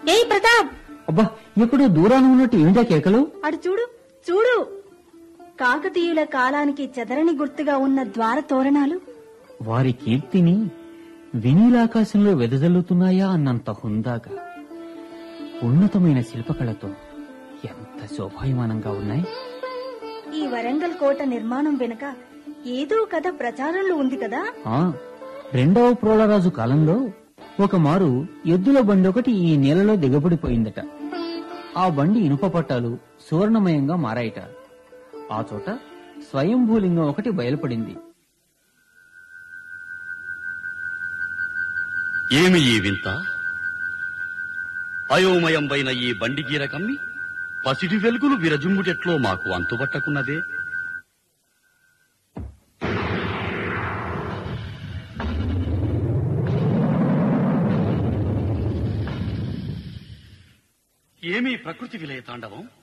ఏయ్ ప్రతాప్ అబ్బా ఎక్కడో దూరాన ఉన్నట్టు ఏమిటా కేకలు అటు చూడు చూడు కాకతీయుల కాలానికి చెదరని గుర్తుగా ఉన్న ద్వార తోరణాలు వారి కీర్తిని వినీలాకాశంలో వెదజల్లుతున్నాయా అన్నంత హుందాగా ఉన్నతమైన శిల్పకళతో ఎంత శోభాయమానంగా ఉన్నాయి ఈ వరంగల్ కోట నిర్మాణం వెనుక ఏదో కథ ప్రచారంలో ఉంది కదా ఆ రెండవ ప్రోళరాజు కాలంలో ఒక మారు ఎద్దుల బండి ఒకటి ఈ నీళ్ళలో దిగబడిపోయిందట ఆ బండి ఇనుప పట్టాలు సువర్ణమయంగా మారాయట ఆ చోట స్వయంభూలింగం ఒకటి బయలుపడింది ఏమి ఈ వింత అయోమయంబైన ఈ బండి గీర కమ్మి పసిడి వెలుగులు విరజుమ్ముటెట్లో మాకు అంతుబట్టకున్నదే ఏమీ ప్రకృతి విలయ తాండవం